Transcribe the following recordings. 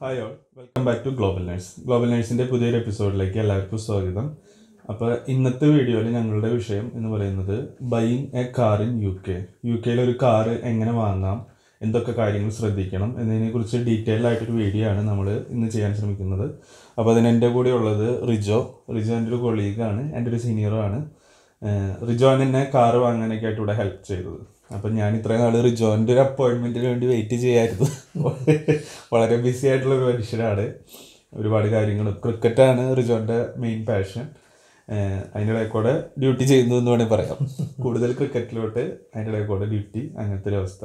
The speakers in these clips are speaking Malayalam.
Hi all welcome back to global nurse global നഴ്സിൻ്റെ പുതിയൊരു എപ്പിസോഡിലേക്ക് എല്ലാവർക്കും സ്വാഗതം അപ്പോൾ ഇന്നത്തെ വീഡിയോയിൽ ഞങ്ങളുടെ വിഷയം എന്ന് പറയുന്നത് buying a car in U K U കെയിൽ ഒരു കാറ് എങ്ങനെ വാങ്ങാം എന്തൊക്കെ കാര്യങ്ങൾ ശ്രദ്ധിക്കണം എന്നതിനെക്കുറിച്ച് ഡീറ്റെയിൽ ആയിട്ടൊരു വീഡിയോ ആണ് നമ്മൾ ഇന്ന് ചെയ്യാൻ ശ്രമിക്കുന്നത് അപ്പോൾ അതിന് എൻ്റെ കൂടെ ഉള്ളത് റിജോ റിജോ എൻ്റെ ഒരു കൊളീഗാണ് എൻ്റെ ഒരു സീനിയറാണ് റിജോൻ എന്നെ കാറ് വാങ്ങാനൊക്കെ ആയിട്ട് ഇവിടെ ഹെൽപ്പ് ചെയ്തത് അപ്പം ഞാൻ ഇത്രയും നാൾ റിജോൻ്റെ ഒരു അപ്പോയിൻമെൻറ്റിന് വേണ്ടി വെയിറ്റ് ചെയ്യായിരുന്നു വളരെ ബിസി ആയിട്ടുള്ള ഒരു മനുഷ്യനാണ് ഒരുപാട് കാര്യങ്ങൾ ക്രിക്കറ്റാണ് റിജോൻ്റെ മെയിൻ പാഷൻ അതിൻ്റെ ഇടയിൽ കൂടെ ഡ്യൂട്ടി ചെയ്യുന്നു എന്ന് വേണമെങ്കിൽ പറയാം കൂടുതൽ ക്രിക്കറ്റിലോട്ട് അതിൻ്റെ ഇടയിൽ കൂടെ ഡ്യൂട്ടി അങ്ങനത്തെ ഒരു അവസ്ഥ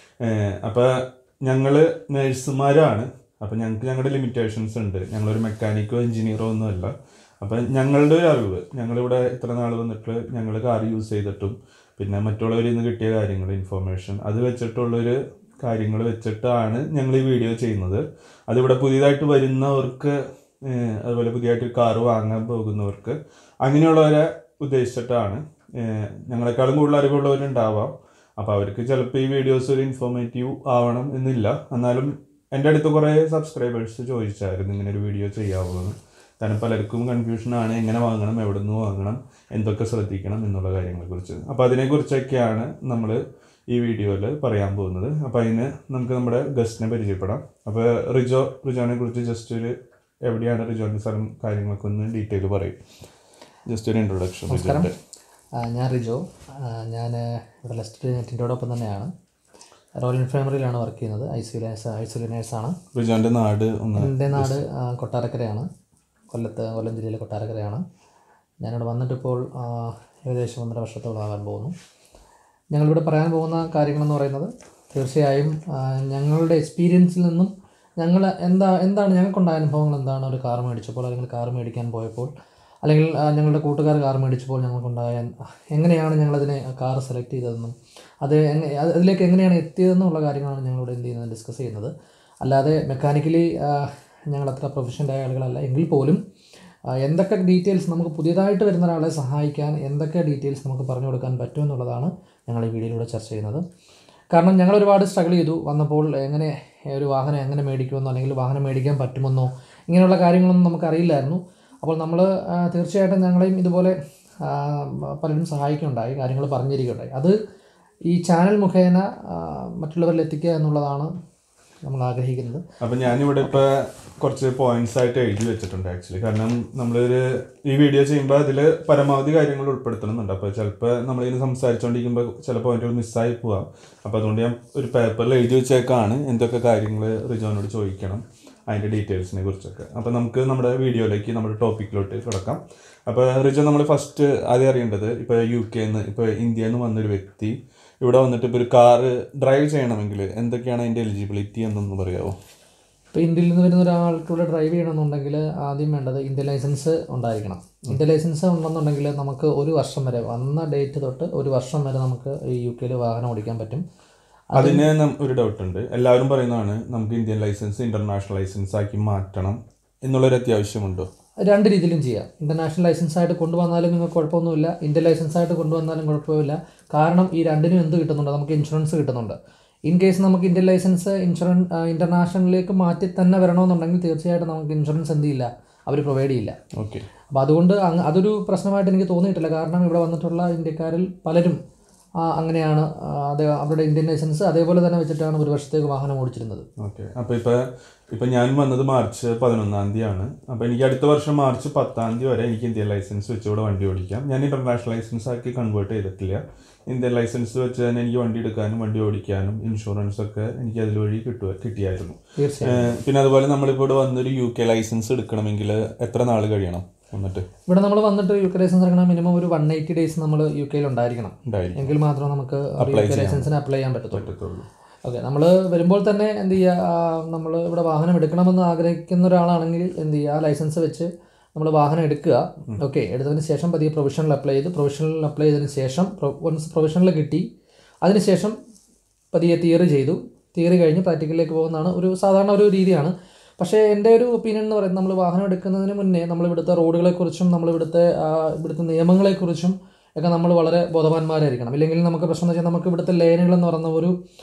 അപ്പോൾ ഞങ്ങൾ നേഴ്സുമാരാണ് അപ്പം ഞങ്ങൾക്ക് ഞങ്ങളുടെ ലിമിറ്റേഷൻസ് ഉണ്ട് ഞങ്ങളൊരു മെക്കാനിക്കോ എഞ്ചിനീയറോ ഒന്നുമല്ല അപ്പം ഞങ്ങളുടെ ഒരു അറിവ് ഞങ്ങളിവിടെ ഇത്ര നാൾ വന്നിട്ട് ഞങ്ങൾ കാർ യൂസ് ചെയ്തിട്ടും പിന്നെ മറ്റുള്ളവരിൽ നിന്ന് കിട്ടിയ കാര്യങ്ങൾ ഇൻഫോർമേഷൻ അത് വെച്ചിട്ടുള്ളൊരു കാര്യങ്ങൾ വെച്ചിട്ടാണ് ഞങ്ങൾ ഈ വീഡിയോ ചെയ്യുന്നത് അതിവിടെ പുതിയതായിട്ട് വരുന്നവർക്ക് ഏഹ്, അതുപോലെ പുതിയതായിട്ട് കാർ വാങ്ങാൻ പോകുന്നവർക്ക് അങ്ങനെയുള്ളവരെ ഉദ്ദേശിച്ചിട്ടാണ് ഏഹ്, ഞങ്ങളെക്കാളും കൂടുതൽ അറിവുള്ളവരുണ്ടാവാം അപ്പോൾ അവർക്ക് ചിലപ്പോൾ ഈ വീഡിയോസ് ഒരു ഇൻഫോർമേറ്റീവ് ആവണം എന്നില്ല എന്നാലും എൻ്റെ അടുത്ത് കുറേ സബ്സ്ക്രൈബേഴ്സ് ചോദിച്ചായിരുന്നു ഇങ്ങനെ ഒരു വീഡിയോ ചെയ്യാമോ എന്ന് കാരണം പലർക്കും കൺഫ്യൂഷനാണ് എങ്ങനെ വാങ്ങണം എവിടെ നിന്ന് വാങ്ങണം എന്തൊക്കെ ശ്രദ്ധിക്കണം എന്നുള്ള കാര്യങ്ങളെക്കുറിച്ച് അപ്പോൾ അതിനെക്കുറിച്ചൊക്കെയാണ് നമ്മൾ ഈ വീഡിയോയിൽ പറയാൻ പോകുന്നത് അപ്പോൾ അതിന് നമുക്ക് നമ്മുടെ ഗസ്റ്റിനെ പരിചയപ്പെടാം അപ്പോൾ റിജോ റിജോനെ കുറിച്ച് ജസ്റ്റ് ഒരു എവിടെയാണ് റിജോൻ്റെ സ്ഥലം കാര്യങ്ങളൊക്കെ ഒന്ന് ഡീറ്റെയിൽ പറയും ജസ്റ്റ് ഒരു ഇൻട്രൊഡക്ഷൻ റിജോൻ്റെ ആ, ഞാൻ റിജോ ഞാൻ ഇവിടെ ലെസ്റ്റർ നെറ്റിൻ്റെയോടൊപ്പം തന്നെയാണ് റോയൽ ഇൻഫർമറിയിലാണ് വർക്ക് ചെയ്യുന്നത് ഐ സി ഐ സി നേഴ്സാണ് റിജോൻ്റെ നാട് ഒന്ന് എൻ്റെ നാട് ആ, കൊട്ടാരക്കരയാണ് കൊല്ലത്ത് കൊല്ലം ജില്ലയിലെ കൊട്ടാരക്കരയാണ് ഞാനിവിടെ വന്നിട്ടിപ്പോൾ ആ, ഏകദേശം ഒന്നര വർഷത്തോളം ആകാൻ പോകുന്നു ഞങ്ങളിവിടെ പറയാൻ പോകുന്ന കാര്യങ്ങളെന്ന് പറയുന്നത് തീർച്ചയായും ആ, ഞങ്ങളുടെ എക്സ്പീരിയൻസിൽ നിന്നും ഞങ്ങൾ എന്താ എന്താണ് ഞങ്ങൾക്കുണ്ടായ അനുഭവങ്ങൾ എന്താണ് ഒരു കാർ മേടിച്ചപ്പോൾ അല്ലെങ്കിൽ കാർ മേടിക്കാൻ പോയപ്പോൾ അല്ലെങ്കിൽ ആ, ഞങ്ങളുടെ കൂട്ടുകാർ കാർ മേടിച്ചപ്പോൾ ഞങ്ങൾക്കുണ്ടായ എങ്ങനെയാണ് ഞങ്ങളതിനെ കാർ സെലക്ട് ചെയ്തതെന്നും അത് എങ്ങനെ അത് അതിലേക്ക് എങ്ങനെയാണ് എത്തിയതെന്നുള്ള കാര്യങ്ങളാണ് ഞങ്ങളിവിടെ എന്ത് ചെയ്യുന്നത് ഡിസ്കസ് ചെയ്യുന്നത് അല്ലാതെ മെക്കാനിക്കലി ഞങ്ങൾ അത്ര പ്രൊഫഷണൽ ആയ ആളുകളല്ല എങ്കിൽ പോലും ആ, എന്തൊക്കെ ഡീറ്റെയിൽസ് നമുക്ക് പുതിയതായിട്ട് വരുന്ന ഒരാളെ സഹായിക്കാൻ എന്തൊക്കെ ഡീറ്റെയിൽസ് നമുക്ക് പറഞ്ഞു കൊടുക്കാൻ പറ്റും എന്നുള്ളതാണ് ഞങ്ങൾ ഈ വീഡിയോയിലൂടെ ചർച്ച ചെയ്യുന്നത് കാരണം ഞങ്ങൾ ഒരുപാട് സ്ട്രഗിൾ ചെയ്തു വന്നപ്പോൾ എങ്ങനെ ഒരു വാഹനം എങ്ങനെ മേടിക്കുമെന്നോ അല്ലെങ്കിൽ വാഹനം മേടിക്കാൻ പറ്റുമെന്നോ ഇങ്ങനെയുള്ള കാര്യങ്ങളൊന്നും നമുക്കറിയില്ലായിരുന്നു അപ്പോൾ നമ്മൾ തീർച്ചയായിട്ടും ഞങ്ങളെയും ഇതുപോലെ ആ, പലരും സഹായിക്കുകയുണ്ടായി കാര്യങ്ങൾ പറഞ്ഞിരിക്കുകയുണ്ടായി അത് ഈ ചാനൽ മുഖേന ആ, മറ്റുള്ളവരിൽ എത്തിക്കുക എന്നുള്ളതാണ് നമ്മൾ ആഗ്രഹിക്കുന്നത് അപ്പം ഞാനിവിടെ ഇപ്പോൾ കുറച്ച് പോയിന്റ്സ് ആയിട്ട് എഴുതി വെച്ചിട്ടുണ്ട് ആക്ച്വലി കാരണം നമ്മളൊരു ഈ വീഡിയോ ചെയ്യുമ്പോൾ അതിൽ പരമാവധി കാര്യങ്ങൾ ഉൾപ്പെടുത്തണമെന്നുണ്ട് അപ്പോൾ ചിലപ്പോൾ നമ്മളിങ്ങനെ സംസാരിച്ചുകൊണ്ടിരിക്കുമ്പോൾ ചില പോയിന്റുകൾ മിസ്സായി പോവാം അപ്പോൾ അതുകൊണ്ട് ഞാൻ ഒരു പേപ്പറിൽ എഴുതി വെച്ചേക്കാണ് എന്തൊക്കെ കാര്യങ്ങൾ റിജോനോട് ചോദിക്കണം അതിൻ്റെ ഡീറ്റെയിൽസിനെ കുറിച്ചൊക്കെ അപ്പോൾ നമുക്ക് നമ്മുടെ വീഡിയോയിലേക്ക് നമ്മുടെ ടോപ്പിക്കിലോട്ട് കിടക്കാം അപ്പോൾ റിജോ നമ്മൾ ഫസ്റ്റ് ആദ്യം അറിയേണ്ടത് ഇപ്പോൾ യു കെന്ന് ഇപ്പോൾ ഇന്ത്യയിൽ നിന്ന് വന്നൊരു വ്യക്തി ഇവിടെ വന്നിട്ട് ഇപ്പോൾ ഒരു കാറ് ഡ്രൈവ് ചെയ്യണമെങ്കിൽ എന്തൊക്കെയാണ് അതിൻ്റെ എലിജിബിലിറ്റി എന്നൊന്ന് പറയാമോ ഇപ്പോൾ ഇന്ത്യയിൽ നിന്ന് വരുന്ന ഒരാൾക്ക് ഇവിടെ ഡ്രൈവ് ചെയ്യണമെന്നുണ്ടെങ്കിൽ ആദ്യം വേണ്ടത് ഇന്ത്യൻ ലൈസൻസ് ഉണ്ടായിരിക്കണം ഇന്ത്യൻ ലൈസൻസ് ഉണ്ടെന്നുണ്ടെങ്കിൽ നമുക്ക് ഒരു വർഷം വരെ വന്ന ഡേറ്റ് തൊട്ട് ഒരു വർഷം വരെ നമുക്ക് ഈ യു കെയിൽ വാഹനം ഓടിക്കാൻ പറ്റും അതിന് നം- ഒരു ഡൗട്ട് ഉണ്ട് എല്ലാവരും പറയുന്നതാണ് നമുക്ക് ഇന്ത്യൻ ലൈസൻസ് ഇന്റർനാഷണൽ ലൈസൻസ് ആക്കി മാറ്റണം എന്നുള്ളൊരു അത്യാവശ്യമുണ്ടോ രണ്ട് രീതിയിലും ചെയ്യാം ഇൻ്റർനാഷണൽ ലൈസൻസ് ആയിട്ട് കൊണ്ടുവന്നാലും നിങ്ങൾക്ക് കുഴപ്പമൊന്നുമില്ല ഇന്ത്യൻ ലൈസൻസ് ആയിട്ട് കൊണ്ടുവന്നാലും കുഴപ്പമില്ല കാരണം ഈ രണ്ടിനും എന്ത് കിട്ടുന്നുണ്ട് നമുക്ക് ഇൻഷുറൻസ് കിട്ടുന്നുണ്ട് ഇൻ കേസ് നമുക്ക് ഇന്ത്യൻ ലൈസൻസ് ഇൻഷുറൻസ് ഇൻ്റർനാഷണലിലേക്ക് മാറ്റി തന്നെ വരണമെന്നുണ്ടെങ്കിൽ തീർച്ചയായിട്ടും നമുക്ക് ഇൻഷുറൻസ് എന്ത് ചെയ്യില്ല അവർ പ്രൊവൈഡ് ചെയ്യില്ല ഓക്കെ അപ്പോൾ അതുകൊണ്ട് അങ്ങ് അതൊരു പ്രശ്നമായിട്ട് എനിക്ക് തോന്നിയിട്ടില്ല കാരണം ഇവിടെ വന്നിട്ടുള്ള ഇന്ത്യക്കാരിൽ പലരും ആ, അങ്ങനെയാണ് ആ, അത് അവരുടെ ഇന്ത്യൻ ലൈസൻസ് അതേപോലെ തന്നെ വെച്ചിട്ടാണ് ഒരു വർഷത്തേക്ക് വാഹനം ഓടിച്ചിരുന്നത് ഓക്കെ അപ്പോൾ ഇപ്പോൾ ഇപ്പം ഞാൻ വന്നത് മാർച്ച് പതിനൊന്നാം തീയതിയാണ് അപ്പോൾ എനിക്ക് അടുത്ത വർഷം മാർച്ച് പത്താം തീയതി വരെ എനിക്ക് ഇന്ത്യൻ ലൈസൻസ് വെച്ച് ഇവിടെ വണ്ടി ഓടിക്കാം ഞാൻ ഇന്റർനാഷണൽ ലൈസൻസ് ആക്കി കൺവേർട്ട് ചെയ്തിട്ടില്ല ഇന്ത്യൻ ലൈസൻസ് വെച്ച് തന്നെ എനിക്ക് വണ്ടി എടുക്കാനും വണ്ടി ഓടിക്കാനും ഇൻഷുറൻസ് ഒക്കെ എനിക്ക് അതിൽ വഴി കിട്ടുക കിട്ടിയായിരുന്നു തീർച്ചയായും ഏഹ് പിന്നെ അതുപോലെ നമ്മളിപ്പോൾ ഇവിടെ വന്നൊരു യു കെ ലൈസൻസ് എടുക്കണമെങ്കിൽ എത്ര നാൾ കഴിയണം വന്നിട്ട് ഇവിടെ നമ്മൾ വന്നിട്ട് യു കെ ലൈസൻസ് ഇറങ്ങണം മിനിമം ഒരു വൺ എയ്റ്റി ഡേയ്സ് നമ്മൾ യു കെയിൽ ഉണ്ടായിരിക്കണം ഉണ്ടായിരിക്കും എങ്കിൽ മാത്രമേ നമുക്ക് യു കെ ലൈസൻസിന് അപ്ലൈ ചെയ്യാൻ പറ്റത്തുള്ളൂ പറ്റത്തുള്ളൂ ഓക്കെ നമ്മൾ വരുമ്പോൾ തന്നെ എന്ത് ചെയ്യുക നമ്മൾ ഇവിടെ വാഹനം എടുക്കണമെന്ന് ആഗ്രഹിക്കുന്ന ഒരാളാണെങ്കിൽ എന്ത് ചെയ്യുക ആ ലൈസൻസ് വെച്ച് നമ്മൾ വാഹനം എടുക്കുക ഓക്കെ എടുത്തതിന് ശേഷം പതിയെ പ്രൊവിഷണൽ അപ്ലൈ ചെയ്ത് പ്രൊവിഷണൽ അപ്ലൈ ചെയ്തതിന് ശേഷം വൺസ് പ്രൊവിഷണൽ കിട്ടി അതിനുശേഷം പതിയെ തിയറി ചെയ്തു തിയറി കഴിഞ്ഞ് പ്രാക്ടിക്കലിലേക്ക് പോകുന്നതാണ് ഒരു സാധാരണ ഒരു രീതിയാണ് പക്ഷേ എൻ്റെ ഒരു ഒപ്പീനിയൻ എന്ന് പറയുന്നത് നമ്മൾ വാഹനം എടുക്കുന്നതിന് മുന്നേ നമ്മൾ ഇവിടുത്തെ റോഡുകളെക്കുറിച്ചും നമ്മൾ ഇവിടുത്തെ ആ, ഇവിടുത്തെ നിയമങ്ങളെക്കുറിച്ചും ഒക്കെ നമ്മൾ വളരെ ബോധവാന്മാരായിരിക്കണം ഇല്ലെങ്കിൽ നമുക്ക് പ്രശ്നം എന്ന് വെച്ചാൽ നമുക്ക് ഇവിടുത്തെ ലൈനുകൾ എന്ന് പറയുന്ന ഒരു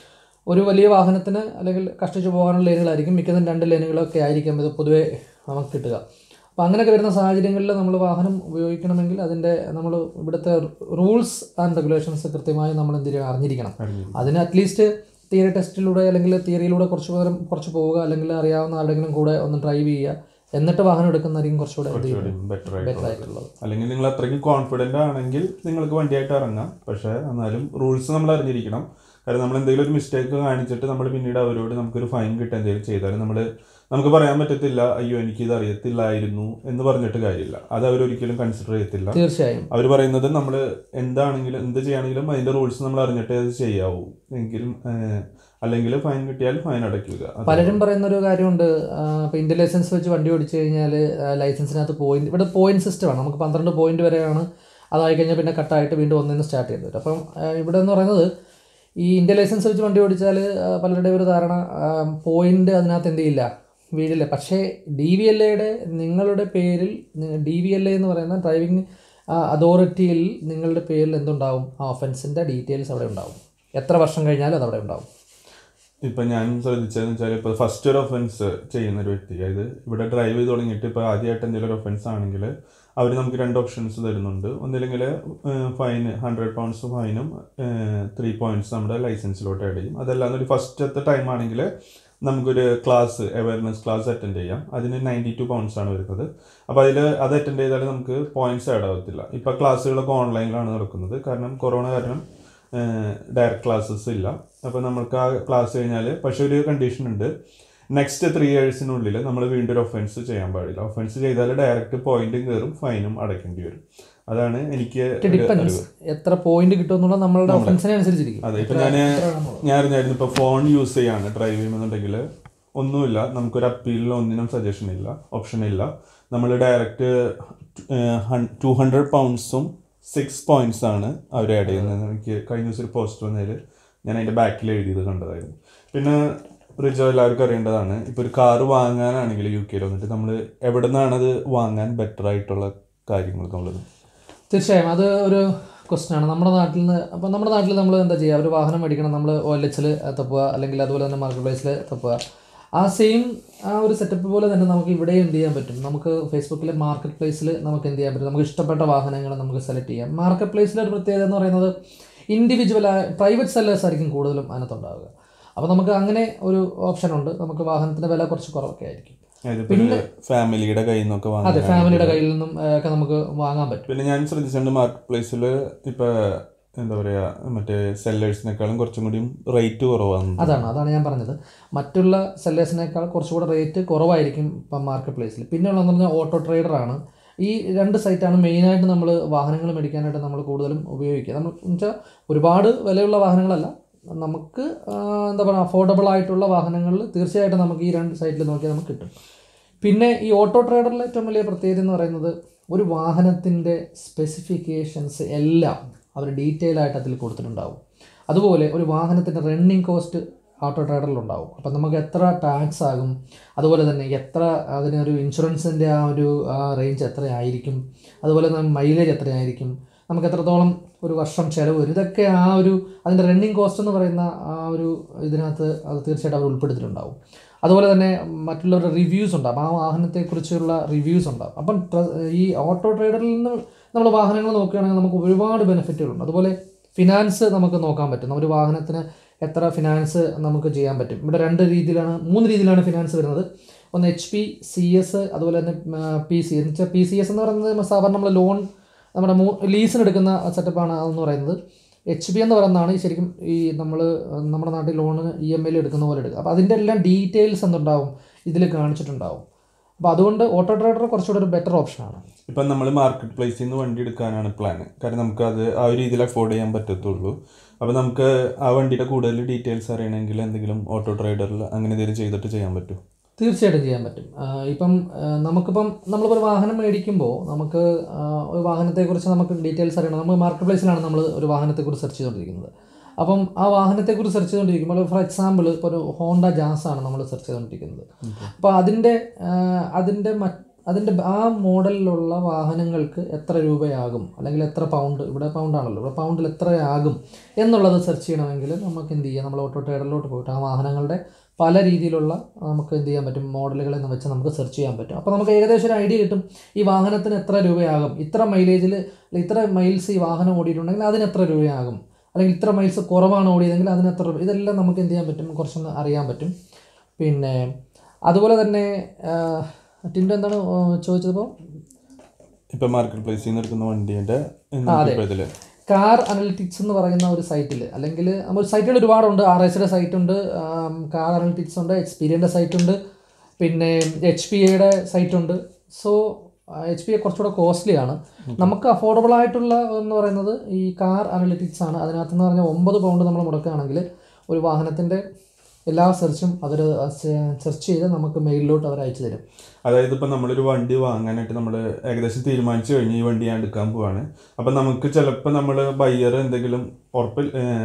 ഒരു വലിയ വാഹനത്തിന് അല്ലെങ്കിൽ കഷ്ടിച്ച് പോകാനുള്ള ലേനുകളായിരിക്കും മിക്കതും രണ്ട് ലേനുകളൊക്കെ ആയിരിക്കും ഇത് പൊതുവേ നമുക്ക് കിട്ടുക അപ്പോൾ അങ്ങനെയൊക്കെ വരുന്ന സാഹചര്യങ്ങളിൽ നമ്മൾ വാഹനം ഉപയോഗിക്കണമെങ്കിൽ അതിൻ്റെ നമ്മൾ ഇവിടുത്തെ റൂൾസ് ആൻഡ് റെഗുലേഷൻസ് കൃത്യമായി നമ്മൾ എന്ത് ചെയ്യുക അറിഞ്ഞിരിക്കണം അതിന് അറ്റ്ലീസ്റ്റ് തിയറി ടെസ്റ്റിലൂടെ അല്ലെങ്കിൽ തിയറിയിലൂടെ കുറച്ച് നേരം കുറച്ച് പോവുക അല്ലെങ്കിൽ അറിയാവുന്ന ആരുടെങ്കിലും കൂടെ ഒന്ന് ഡ്രൈവ് ചെയ്യുക എന്നിട്ട് വാഹനം എടുക്കുന്നതായിരിക്കും കുറച്ചുകൂടെ എന്ത് ചെയ്യും ബെറ്റർ ബെറ്റർ ആയിട്ടുള്ളത് ആയിട്ടുള്ളത് അല്ലെങ്കിൽ നിങ്ങൾ അത്രയ്ക്ക് കോൺഫിഡൻ്റ് ആണെങ്കിൽ നിങ്ങൾക്ക് വണ്ടിയായിട്ട് ഇറങ്ങാം പക്ഷേ എന്നാലും റൂൾസ് നമ്മൾ അറിഞ്ഞിരിക്കണം കാരണം നമ്മൾ എന്തെങ്കിലും ഒരു മിസ്റ്റേക്ക് കാണിച്ചിട്ട് നമ്മൾ പിന്നീട് അവരോട് നമുക്കൊരു ഫൈൻ കിട്ടുക എന്തെങ്കിലും ചെയ്താൽ നമ്മൾ നമുക്ക് പറയാൻ പറ്റത്തില്ല അയ്യോ എനിക്കിത് അറിയത്തില്ലായിരുന്നു എന്ന് പറഞ്ഞിട്ട് കാര്യമില്ല അത് അവരൊരിക്കലും കൺസിഡർ ചെയ്യത്തില്ല തീർച്ചയായും അവർ പറയുന്നത് നമ്മൾ എന്താണെങ്കിലും എന്ത് ചെയ്യുകയാണെങ്കിലും അതിന്റെ റൂൾസ് നമ്മൾ അറിഞ്ഞിട്ടേ അത് ചെയ്യാവൂ എങ്കിലും അല്ലെങ്കിൽ ഫൈൻ കിട്ടിയാൽ ഫൈൻ അടയ്ക്കുക അത് പലരും പറയുന്ന ഒരു കാര്യമുണ്ട് ഇപ്പോൾ ഇന്ത്യ ലൈസൻസ് വെച്ച് വണ്ടി ഓടിച്ചു കഴിഞ്ഞാൽ ലൈസൻസിനകത്ത് പോയിന്റ് ഇവിടെ പോയിന്റ് സിസ്റ്റമാണ് നമുക്ക് പന്ത്രണ്ട് പോയിന്റ് വരെയാണ് അതായി കഴിഞ്ഞാൽ പിന്നെ കട്ടായിട്ട് വീണ്ടും ഒന്നിന്ന് സ്റ്റാർട്ട് ചെയ്ത് വരും അപ്പം ആ, ഇവിടെ എന്ന് പറയുന്നത് ഈ ഇന്ത്യ ലൈസൻസ് വെച്ച് വണ്ടി ഓടിച്ചാൽ ആ, പലരുടെയും ഒരു ധാരണ പോയിന്റ് അതിനകത്ത് എന്ത് ചെയ്യില്ല വീഴില്ല പക്ഷേ ഡി വി എൽ എയുടെ നിങ്ങളുടെ പേരിൽ ഡി വി എൽ എ എന്ന് പറയുന്ന ഡ്രൈവിംഗ് അതോറിറ്റിയിൽ നിങ്ങളുടെ പേരിൽ എന്തുണ്ടാവും ആ ഒഫൻസിൻ്റെ ഡീറ്റെയിൽസ് അവിടെ ഉണ്ടാവും എത്ര വർഷം കഴിഞ്ഞാലും അത് അവിടെ ഉണ്ടാവും ഇപ്പൊ ഞാൻ ശ്രദ്ധിച്ചതെന്ന് വെച്ചാൽ ഇപ്പൊ ഫസ്റ്റ് ഒരു ഒഫൻസ് ചെയ്യുന്ന ഒരു വ്യക്തി അതായത് ഇവിടെ ഡ്രൈവ് ചെയ്ത് തുടങ്ങിയിട്ട് ഇപ്പൊ ആദ്യമായിട്ട് എന്തെങ്കിലും ഒരു ഒഫൻസ് ആണെങ്കിൽ അവർ നമുക്ക് രണ്ട് ഓപ്ഷൻസ് തരുന്നുണ്ട് ഒന്നില്ലെങ്കിൽ ഫൈൻ ഹൺഡ്രഡ് പൗണ്ട്സ് ഫൈനും ത്രീ പോയിന്റ്സ് നമ്മുടെ ലൈസൻസിലോട്ട് ആഡ് ചെയ്യും അതല്ലാതെ ഒരു ഫസ്റ്റത്തെ ടൈം ആണെങ്കിൽ നമുക്കൊരു ക്ലാസ് അവയർനെസ് ക്ലാസ് അറ്റൻഡ് ചെയ്യാം അതിന് നയൻറ്റി ടു പൗണ്ട്സ് ആണ് വരുന്നത് അപ്പോൾ അതിൽ അത് അറ്റൻഡ് ചെയ്താൽ നമുക്ക് പോയിന്റ്സ് ആഡ് ആവത്തില്ല ഇപ്പോൾ ക്ലാസ്സുകളൊക്കെ ഓൺലൈനിലാണ് നടക്കുന്നത് കാരണം കൊറോണ കാരണം ഡയറക്റ്റ് ക്ലാസ്സസ് ഇല്ല അപ്പോൾ നമുക്ക് ആ ക്ലാസ് കഴിഞ്ഞാൽ പക്ഷേ ഒരു കണ്ടീഷൻ ഉണ്ട് നെക്സ്റ്റ് ത്രീ ഇയേഴ്സിനുള്ളിൽ നമ്മൾ വീണ്ടും ഒരു ഒഫൻസ് ചെയ്യാൻ പാടില്ല ഒഫൻസ് ചെയ്താൽ ഡയറക്റ്റ് പോയിന്റും കയറും ഫൈനും അടയ്ക്കേണ്ടി വരും അതാണ് എനിക്ക് ഒരു ഡിപ്പെൻസ് എത്ര പോയിന്റ് കിട്ടുമെന്നുള്ള നമ്മളുടെ ഒഫൻസിനെ അനുസരിച്ചിരിക്കും അതെ ഇപ്പൊ ഞാൻ ഞാൻ അറിഞ്ഞായിരുന്നു ഇപ്പൊ ഫോൺ യൂസ് ചെയ്യാണ് ഡ്രൈവ് ചെയ്യുന്നുണ്ടെങ്കിൽ ഒന്നുമില്ല നമുക്കൊരു അപ്പീലിൽ ഒന്നിനും സജഷൻ ഇല്ല ഓപ്ഷൻ ഇല്ല നമ്മൾ ഡയറക്റ്റ് ടു ഹൺഡ്രഡ് പൗണ്ട്സും സിക്സ് പോയിന്റ്സ് ആണ് അവർ ആഡ് ചെയ്യുന്നത് എനിക്ക് കഴിഞ്ഞ ദിവസം ഒരു പോസ്റ്റ് വന്നതിൽ ഞാൻ അതിന്റെ ബാക്കിൽ എഴുതിയത് കണ്ടതായിരുന്നു പിന്നെ റിജോ എല്ലാവർക്കും അറിയേണ്ടതാണ് ഇപ്പൊ ഒരു കാറ് വാങ്ങാനാണെങ്കിൽ യു കെയിൽ വന്നിട്ട് നമ്മൾ എവിടെ നിന്നാണ് അത് വാങ്ങാൻ ബെറ്റർ ആയിട്ടുള്ള കാര്യങ്ങൾ എന്നുള്ളത് തീർച്ചയായും അത് ഒരു ക്വസ്റ്റ്യൻ ആണ് നമ്മുടെ നാട്ടിൽ നിന്ന് അപ്പോൾ നമ്മുടെ നാട്ടിൽ നമ്മൾ എന്താ ചെയ്യുക ഒരു വാഹനം മേടിക്കണം നമ്മൾ ഒ എൽ എച്ചിൽ തപ്പുക അല്ലെങ്കിൽ അതുപോലെ തന്നെ മാർക്കറ്റ് പ്ലേസിൽ തപ്പുക ആ സെയിം ആ ഒരു സെറ്റപ്പ് പോലെ തന്നെ നമുക്ക് ഇവിടെയും എന്ത് ചെയ്യാൻ പറ്റും നമുക്ക് ഫേസ്ബുക്കിലെ മാർക്കറ്റ് പ്ലേസിൽ നമുക്ക് എന്ത് ചെയ്യാൻ പറ്റും നമുക്ക് ഇഷ്ടപ്പെട്ട വാഹനങ്ങൾ നമുക്ക് സെലക്ട് ചെയ്യാം മാർക്കറ്റ് പ്ലേസിലെ ഒരു പ്രത്യേകത എന്ന് പറയുന്നത് ഇൻഡിവിജ്വലായ പ്രൈവറ്റ് സെല്ലേഴ്സ് ആയിരിക്കും കൂടുതലും അതിനകത്തുണ്ടാവുക അപ്പോൾ നമുക്ക് അങ്ങനെ ഒരു ഓപ്ഷൻ ഉണ്ട് നമുക്ക് വാഹനത്തിൻ്റെ വില കുറച്ച് കുറവൊക്കെ ആയിരിക്കും അതിപ്പോ ഫാമിലിയുടെ കയ്യിൽ നിന്നൊക്കെ വാങ്ങാൻ അതെ ഫാമിലിയുടെ കയ്യിൽ നിന്നും ഏഹ്, ഒക്കെ നമുക്ക് വാങ്ങാൻ പറ്റും പിന്നെ ഞാൻ ശ്രദ്ധിച്ചിട്ടുണ്ട് മാർക്കറ്റ് പ്ലേസിൽ ഇപ്പൊ എന്താ പറയാ മറ്റേ സെല്ലേഴ്സിനേക്കാളും കുറച്ചും കൂടി റേറ്റ് കുറവാണ് അതാണ് അതാണ് ഞാൻ പറഞ്ഞത് മറ്റുള്ള സെല്ലേഴ്സിനേക്കാൾ കുറച്ചുകൂടെ റേറ്റ് കുറവായിരിക്കും ഇപ്പം മാർക്കറ്റ് പ്ലേസിൽ പിന്നെ ഉള്ളതെന്ന് പറഞ്ഞാൽ ഓട്ടോ ട്രേഡറാണ് ഈ രണ്ട് സൈറ്റാണ് മെയിനായിട്ട് നമ്മൾ വാഹനങ്ങൾ മേടിക്കാനായിട്ട് നമ്മൾ കൂടുതലും ഉപയോഗിക്കുക നമ്മൾ വെച്ചാൽ ഒരുപാട് വിലയുള്ള വാഹനങ്ങളല്ല നമുക്ക് ആ, എന്താ പറയുക അഫോർഡബിൾ ആയിട്ടുള്ള വാഹനങ്ങളിൽ തീർച്ചയായിട്ടും നമുക്ക് ഈ രണ്ട് സൈറ്റിൽ നോക്കിയാൽ നമുക്ക് കിട്ടും പിന്നെ ഈ ഓട്ടോ ട്രേഡറിലെ ഏറ്റവും വലിയ പ്രത്യേകത എന്ന് പറയുന്നത് ഒരു വാഹനത്തിൻ്റെ സ്പെസിഫിക്കേഷൻസ് എല്ലാം അവർ ഡീറ്റെയിൽ ആയിട്ട് അതിൽ കൊടുത്തിട്ടുണ്ടാവും അതുപോലെ ഒരു വാഹനത്തിൻ്റെ റണ്ണിങ് കോസ്റ്റ് ഓട്ടോ ട്രേഡറിലുണ്ടാവും അപ്പം നമുക്ക് എത്ര ടാക്സ് ആകും അതുപോലെ തന്നെ എത്ര അതിനൊരു ഇൻഷുറൻസിൻ്റെ ആ ഒരു റേഞ്ച് എത്രയായിരിക്കും അതുപോലെ തന്നെ മൈലേജ് എത്രയായിരിക്കും നമുക്ക് എത്രത്തോളം ഒരു വർഷം ചിലവ് വരും ഇതൊക്കെ ആ ഒരു അതിൻ്റെ റണ്ണിങ് കോസ്റ്റ് എന്ന് പറയുന്ന ആ ഒരു ഇതിനകത്ത് അത് തീർച്ചയായിട്ടും അവർ ഉൾപ്പെടുത്തിയിട്ടുണ്ടാവും അതുപോലെ തന്നെ മറ്റുള്ളവരുടെ റിവ്യൂസ് ഉണ്ടാവും ആ വാഹനത്തെക്കുറിച്ചുള്ള റിവ്യൂസ് ഉണ്ടാവും അപ്പം ട്ര- ഈ ഓട്ടോ ട്രേഡറിൽ നിന്ന് നമ്മൾ വാഹനങ്ങൾ നോക്കുകയാണെങ്കിൽ നമുക്ക് ഒരുപാട് ബെനിഫിറ്റുകളുണ്ട് അതുപോലെ ഫിനാൻസ് നമുക്ക് നോക്കാൻ പറ്റും ഒരു വാഹനത്തിന് എത്ര ഫിനാൻസ് നമുക്ക് ചെയ്യാൻ പറ്റും ഇവിടെ രണ്ട് രീതിയിലാണ് മൂന്ന് രീതിയിലാണ് ഫിനാൻസ് വരുന്നത് ഒന്ന് എച്ച് പി സി എസ് അതുപോലെ തന്നെ പി സി എന്ന് വെച്ചാൽ പി സി എസ് എന്ന് പറയുന്നത് സാധാരണ നമ്മൾ ലോൺ നമ്മുടെ മൂ ലീസിന് എടുക്കുന്ന സെറ്റപ്പാണ് അതെന്ന് പറയുന്നത് എച്ച് ബി എന്ന് പറയുന്നതാണ് ഈ ശരിക്കും ഈ നമ്മൾ നമ്മുടെ നാട്ടിൽ ലോണ് ഇ എം ഐയിൽ എടുക്കുന്ന പോലെ എടുക്കുക അപ്പോൾ അതിൻ്റെ എല്ലാം ഡീറ്റെയിൽസ് എന്തുണ്ടാവും ഇതിൽ കാണിച്ചിട്ടുണ്ടാവും അപ്പോൾ അതുകൊണ്ട് ഓട്ടോ ട്രേഡർ കുറച്ചുകൂടെ ഒരു ബെറ്റർ ഓപ്ഷനാണ് ഇപ്പം നമ്മൾ മാർക്കറ്റ് പ്ലേസിൽ നിന്ന് വണ്ടി എടുക്കാനാണ് പ്ലാൻ കാരണം നമുക്ക് അത് ആ ഒരു രീതിയിൽ അഫോർഡ് ചെയ്യാൻ പറ്റത്തുള്ളൂ അപ്പോൾ നമുക്ക് ആ വണ്ടിയുടെ കൂടുതൽ ഡീറ്റെയിൽസ് അറിയണമെങ്കിൽ എന്തെങ്കിലും ഓട്ടോ ട്രേഡറിൽ അങ്ങനെ എന്തെങ്കിലും ചെയ്തിട്ട് ചെയ്യാൻ പറ്റും തീർച്ചയായിട്ടും ചെയ്യാൻ പറ്റും ആ, ഇപ്പം ആ, നമുക്കിപ്പം നമ്മളിപ്പോൾ ഒരു വാഹനം മേടിക്കുമ്പോൾ നമുക്ക് ആ, ഒരു വാഹനത്തെക്കുറിച്ച് നമുക്ക് ഡീറ്റെയിൽസ് അറിയണം നമ്മൾ മാർക്കറ്റ് പ്ലേസിലാണ് നമ്മൾ ഒരു വാഹനത്തെക്കുറിച്ച് സെർച്ച് ചെയ്തുകൊണ്ടിരിക്കുന്നത് അപ്പം ആ വാഹനത്തെക്കുറിച്ച് സെർച്ച് ചെയ്തുകൊണ്ടിരിക്കുമ്പോൾ ഫോർ എക്സാമ്പിൾ ഇപ്പോൾ ഒരു ഹോണ്ട ജാസ് ആണ് നമ്മൾ സെർച്ച് ചെയ്തുകൊണ്ടിരിക്കുന്നത് അപ്പോൾ അതിൻ്റെ ആ, അതിൻ്റെ മറ്റ് അതിൻ്റെ ആ മോഡലിലുള്ള വാഹനങ്ങൾക്ക് എത്ര രൂപയാകും അല്ലെങ്കിൽ എത്ര പൗണ്ട് ഇവിടെ പൗണ്ടാണല്ലോ ഇവിടെ പൗണ്ടിൽ എത്രയാകും എന്നുള്ളത് സെർച്ച് ചെയ്യണമെങ്കിൽ നമുക്ക് എന്ത് ചെയ്യാം നമ്മൾ ഓട്ടോ ട്രേഡറിലോട്ട് പോയിട്ട് ആ വാഹനങ്ങളുടെ പല രീതിയിലുള്ള നമുക്ക് എന്ത് ചെയ്യാൻ പറ്റും മോഡലുകളെ വെച്ച് നമുക്ക് സെർച്ച് ചെയ്യാൻ പറ്റും അപ്പോൾ നമുക്ക് ഏകദേശം ഒരു ഐഡിയ കിട്ടും ഈ വാഹനത്തിന് എത്ര രൂപയാകും ഇത്ര മൈലേജിൽ ഇത്ര മൈൽസ് ഈ വാഹനം ഓടിയിട്ടുണ്ടെങ്കിൽ അതിന് എത്ര രൂപയാകും അല്ലെങ്കിൽ ഇത്ര മൈൽസ് കുറവാണ് ഓടിയതെങ്കിൽ അതിന് എത്ര രൂപ ഇതെല്ലാം നമുക്ക് എന്ത് ചെയ്യാൻ പറ്റും കുറച്ചൊന്ന് അറിയാൻ പറ്റും പിന്നെ അതുപോലെ തന്നെ ടിൻഡു എന്താണ് ചോദിച്ചപ്പോൾ ഇപ്പൊ മാർക്കറ്റ് പ്ലേസിൽ നിന്ന് എടുക്കുന്ന വണ്ടീന്റെ അതെ. ഇതില് കാർ അനലിറ്റിക്സ് എന്ന് പറയുന്ന ഒരു സൈറ്റിൽ അല്ലെങ്കിൽ ഒരു സൈറ്റുകൾ ഒരുപാടുണ്ട് ആർ എസിയുടെ സൈറ്റ് ഉണ്ട് കാർ അനലിറ്റിക്സ് ഉണ്ട് എക്സ്പീരിയൻ്റെ സൈറ്റ് ഉണ്ട് പിന്നെ എച്ച് പി എയുടെ സൈറ്റ് ഉണ്ട് സോ എച്ച് പി എ കുറച്ചുകൂടെ കോസ്റ്റ്ലി ആണ് നമുക്ക് അഫോർഡബിൾ ആയിട്ടുള്ള എന്ന് പറയുന്നത് ഈ കാർ അനലിറ്റിക്സ് ആണ് അതിനകത്ത് എന്ന് പറഞ്ഞാൽ ഒമ്പത് പൗണ്ട് നമ്മൾ മുടക്കുകയാണെങ്കിൽ ഒരു വാഹനത്തിൻ്റെ എല്ലാ സെർച്ചും അവർ സെർച്ച് ചെയ്ത് നമുക്ക് മെയിലിലോട്ട് അവർ അയച്ചു തരും അതായത് ഇപ്പൊ നമ്മളൊരു വണ്ടി വാങ്ങാനായിട്ട് നമ്മൾ ഏകദേശം തീരുമാനിച്ചു കഴിഞ്ഞ് ഈ വണ്ടി ഞാൻ എടുക്കാൻ പോവാണ് അപ്പൊ നമുക്ക് ചിലപ്പോൾ നമ്മൾ ബയ്യർ എന്തെങ്കിലും ഉറപ്പിൽ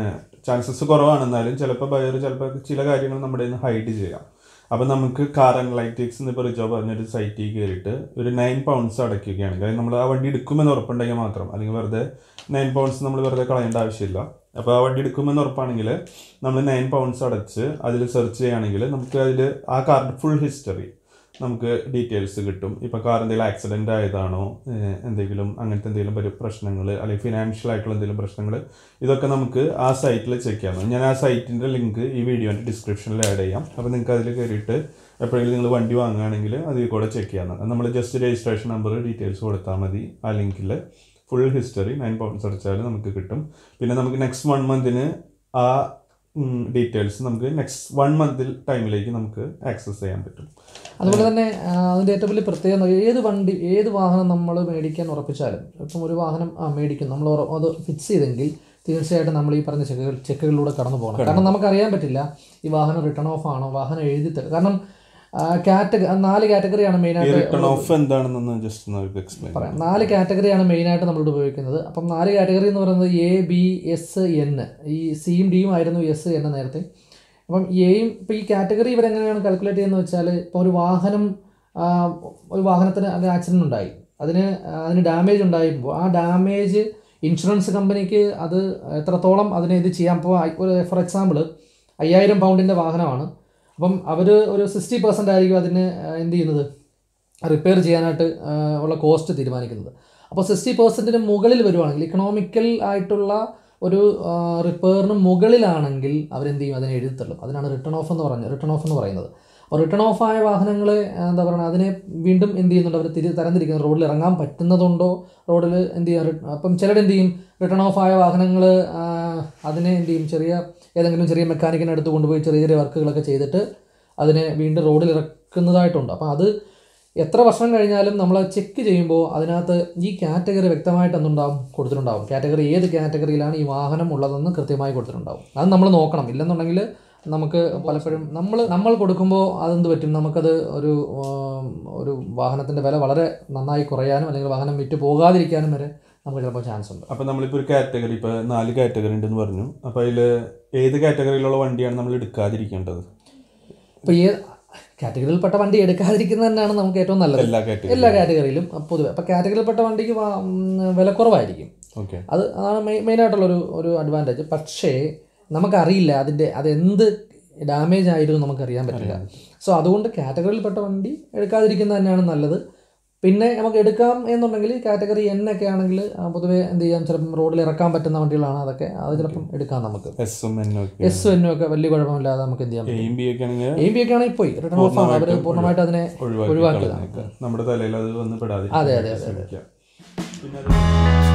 ചാൻസസ് കുറവാണെന്നാലും ചിലപ്പോൾ ബയ്യർ ചിലപ്പോൾ ചില കാര്യങ്ങൾ നമ്മുടെ നിന്ന് ഹൈഡ് ചെയ്യാം അപ്പം നമുക്ക് കാർ അനലൈറ്റിക്സ് എന്ന് ഇപ്പോൾ റിജോ പറഞ്ഞൊരു സൈറ്റിൽ കയറിയിട്ട് ഒരു നയൻ പൗണ്ട്സ് അടയ്ക്കുകയാണെങ്കിൽ അതായത് നമ്മൾ ആ വണ്ടി എടുക്കുമെന്ന് ഉറപ്പുണ്ടെങ്കിൽ മാത്രം അല്ലെങ്കിൽ വെറുതെ നയൻ പൗണ്ട്സ് നമ്മൾ വെറുതെ കളയേണ്ട ആവശ്യമില്ല അപ്പോൾ ആ വണ്ടി എടുക്കുമെന്ന് ഉറപ്പാണെങ്കിൽ നമ്മൾ നയൻ പൗണ്ട്സ് അടച്ച് അതിൽ സെർച്ച് ചെയ്യുകയാണെങ്കിൽ നമുക്ക് അതിൽ ആ കാറിൻ്റെ ഫുൾ ഹിസ്റ്ററി നമുക്ക് ഡീറ്റെയിൽസ് കിട്ടും ഇപ്പോൾ കാർ എന്തെങ്കിലും ആക്സിഡൻ്റ് ആയതാണോ ഏഹ് എന്തെങ്കിലും അങ്ങനത്തെ എന്തെങ്കിലും പരി പ്രശ്നങ്ങൾ അല്ലെങ്കിൽ ഫിനാൻഷ്യൽ ആയിട്ടുള്ള എന്തെങ്കിലും പ്രശ്നങ്ങൾ ഇതൊക്കെ നമുക്ക് ആ സൈറ്റിൽ ചെക്ക് ചെയ്യാം ഞാൻ ആ സൈറ്റിൻ്റെ ലിങ്ക് ഈ വീഡിയോൻ്റെ ഡിസ്ക്രിപ്ഷനിൽ ആഡ് ചെയ്യാം അപ്പോൾ നിങ്ങൾക്ക് അതിൽ കയറിയിട്ട് എപ്പോഴെങ്കിലും നിങ്ങൾ വണ്ടി വാങ്ങുകയാണെങ്കിൽ അതിൽ കൂടെ ചെക്ക് ചെയ്യാവുന്നതാണ് നമ്മൾ ജസ്റ്റ് രജിസ്ട്രേഷൻ നമ്പർ ഡീറ്റെയിൽസ് കൊടുത്താൽ മതി ആ ലിങ്കിൽ ഫുൾ ഹിസ്റ്ററി നയൻ പൗണ്ട്സ് അടിച്ചാൽ നമുക്ക് കിട്ടും പിന്നെ നമുക്ക് നെക്സ്റ്റ് വൺ മന്തിന് ആ ഡീറ്റെയിൽസ് നമുക്ക് നെക്സ്റ്റ് വൺ മന്തിൽ ടൈമിലേക്ക് നമുക്ക് ആക്സസ് ചെയ്യാൻ പറ്റും അതുപോലെ തന്നെ ആ, അതിൻ്റെ ഏറ്റവും വലിയ പ്രത്യേകത എന്ന് പറഞ്ഞാൽ ഏത് വണ്ടി ഏത് വാഹനം നമ്മൾ മേടിക്കാൻ ഉറപ്പിച്ചാലും ഇപ്പം ഒരു വാഹനം ആ, മേടിക്കും നമ്മൾ ഉറ- അത് ഫിക്സ് ചെയ്തെങ്കിൽ തീർച്ചയായിട്ടും നമ്മൾ ഈ പറഞ്ഞ ചെക്കുകൾ ചെക്കുകളിലൂടെ കടന്നു പോകണം കാരണം നമുക്കറിയാൻ പറ്റില്ല ഈ വാഹനം റിട്ടേൺ ഓഫ് ആണോ വാഹനം എഴുതി തരും കാരണം കാറ്റഗറി നാല് കാറ്റഗറിയാണ് ഈ മെയിനായിട്ട് റിട്ടേൺ ഓഫ് എന്താണെന്നൊന്ന് ജസ്റ്റ് നമുക്ക് എക്സ്പ്ലെയിൻ പറയാം നാല് കാറ്റഗറിയാണ് മെയിനായിട്ട് നമ്മളിവിടെ ഉപയോഗിക്കുന്നത് അപ്പം നാല് കാറ്റഗറി എന്ന് പറയുന്നത് എ ബി എസ് എൻ ഈ സിയും ഡിയും ആയിരുന്നു എസ് എൻ നേരത്തെ അപ്പം എയും ഇപ്പോൾ ഈ കാറ്റഗറി ഇവരെങ്ങനെയാണ് കാൽക്കുലേറ്റ് ചെയ്യുന്നത് വെച്ചാൽ ഇപ്പോൾ ഒരു വാഹനം ആ, ഒരു വാഹനത്തിന് അത് ആക്സിഡൻറ്റ് ഉണ്ടായി അതിന് ആ, അതിന് ഡാമേജ് ഉണ്ടായിപ്പോൾ ആ ഡാമേജ് ഇൻഷുറൻസ് കമ്പനിക്ക് അത് എത്രത്തോളം അതിനെ ഇത് ചെയ്യാം ഇപ്പോൾ ഒരു ഫോർ എക്സാമ്പിൾ അയ്യായിരം പൗണ്ടിൻ്റെ വാഹനമാണ് അപ്പം അവർ ഒരു സിക്സ്റ്റി പെർസെൻ്റ് ആയിരിക്കും അതിന് ആ, എന്ത് ചെയ്യുന്നത് റിപ്പയർ ചെയ്യാനായിട്ട് ആ, ഉള്ള കോസ്റ്റ് തീരുമാനിക്കുന്നത് അപ്പോൾ സിക്സ്റ്റി പെർസെൻറ്റിന് മുകളിൽ വരുവാണെങ്കിൽ ഇക്കണോമിക്കൽ ആയിട്ടുള്ള ഒരു റിപ്പയറിന് മുകളിലാണെങ്കിൽ അവരെന്ത് ചെയ്യും അതിനെ എഴുതി തള്ളും അതിനാണ് റിട്ടേൺ ഓഫ് എന്ന് പറഞ്ഞത് റിട്ടേൺ ഓഫ് എന്ന് പറയുന്നത് അപ്പോൾ റിട്ടേൺ ഓഫ് ആയ വാഹനങ്ങൾ എന്താ പറയുക അതിനെ വീണ്ടും എന്ത് ചെയ്യുന്നുണ്ട് അവർ തിരി തരംതിരിക്കുന്നത് റോഡിൽ ഇറങ്ങാൻ പറ്റുന്നതുണ്ടോ റോഡിൽ എന്ത് ചെയ്യാം റി- അപ്പം ചിലർ എന്ത് ചെയ്യും റിട്ടേൺ ഓഫ് ആയ വാഹനങ്ങൾ അതിനെ എന്ത് ചെയ്യും ചെറിയ ഏതെങ്കിലും ചെറിയ മെക്കാനിക്കിനെ അടുത്ത് കൊണ്ടുപോയി ചെറിയ ചെറിയ വർക്കുകളൊക്കെ ചെയ്തിട്ട് അതിനെ വീണ്ടും റോഡിൽ ഇറക്കുന്നതായിട്ടുണ്ട് അപ്പോൾ അത് എത്ര വർഷം കഴിഞ്ഞാലും നമ്മൾ ചെക്ക് ചെയ്യുമ്പോൾ അതിനകത്ത് ഈ കാറ്റഗറി വ്യക്തമായിട്ട് എന്തുണ്ടാവും കൊടുത്തിട്ടുണ്ടാവും കാറ്റഗറി ഏത് കാറ്റഗറിയിലാണ് ഈ വാഹനം ഉള്ളതെന്ന് കൃത്യമായി കൊടുത്തിട്ടുണ്ടാവും അത് നമ്മൾ നോക്കണം ഇല്ലെന്നുണ്ടെങ്കിൽ നമുക്ക് പലപ്പോഴും നമ്മൾ നമ്മൾ കൊടുക്കുമ്പോൾ അതെന്ത് പറ്റും നമുക്കത് ഒരു ഉം, ഒരു വാഹനത്തിൻ്റെ വില വളരെ നന്നായി കുറയാനും അല്ലെങ്കിൽ വാഹനം വിറ്റ് പോകാതിരിക്കാനും വരെ നമുക്ക് ചിലപ്പോൾ ചാൻസ് ഉണ്ട് അപ്പോൾ നമ്മളിപ്പോൾ ഒരു കാറ്റഗറി ഇപ്പോൾ നാല് കാറ്റഗറി ഉണ്ടെന്ന് പറഞ്ഞു അപ്പോൾ അതിൽ ഏത് കാറ്റഗറിയിലുള്ള വണ്ടിയാണ് നമ്മൾ എടുക്കാതിരിക്കേണ്ടത് ഇപ്പോൾ ഈ കാറ്റഗറിയിൽപ്പെട്ട വണ്ടി എടുക്കാതിരിക്കുന്നത് തന്നെയാണ് നമുക്ക് ഏറ്റവും നല്ലത് എല്ലാ കാറ്റഗറി എല്ലാ കാറ്റഗറിയിലും പൊതുവെ അപ്പോൾ കാറ്റഗറിയിൽപ്പെട്ട വണ്ടിക്ക് വാ- ഉം, വില കുറവായിരിക്കും ഓക്കെ അത് അതാണ് മെയിൻ മെയിനായിട്ടുള്ളൊരു ഒരു അഡ്വാൻറ്റേജ് പക്ഷേ നമുക്കറിയില്ല അതിൻ്റെ അതെന്ത് ഡാമേജ് ആയിരുന്നു നമുക്കറിയാൻ പറ്റില്ല സോ അതുകൊണ്ട് കാറ്റഗറിയിൽപ്പെട്ട വണ്ടി എടുക്കാതിരിക്കുന്നത് തന്നെയാണ് നല്ലത് പിന്നെ നമുക്ക് എടുക്കാം എന്നുണ്ടെങ്കിൽ കാറ്റഗറി എൻ ഒക്കെ ആണെങ്കിൽ ആ, പൊതുവേ എന്ത് ചെയ്യാം ചിലപ്പം റോഡിൽ ഇറക്കാൻ പറ്റുന്ന വണ്ടികളാണ് അതൊക്കെ അത് ചിലപ്പം എടുക്കാം നമുക്ക് എസും എന്നും ഒക്കെ എസ് എന്നും ഒക്കെ വലിയ കുഴപ്പമില്ലാതെ നമുക്ക് എന്ത് ചെയ്യാം എയും ബി ഒക്കെ ആണെങ്കിൽ എം ബി ഒക്കെ ആണെങ്കിൽ പോയി റിട്ടേൺ ഓഫ് ആണ് അവർ പൂർണ്ണമായിട്ട് അതിനെ ഒഴിവാക്കി ഒഴിവാക്കിയതാണ് കളഞ്ഞേക്കാം. നമ്മുടെ തലയിൽ അത് വന്ന് പെടാതെ അതെ, അതെ, അതെ, അതെ. ശ്രമിക്കാം പിന്നെ അത്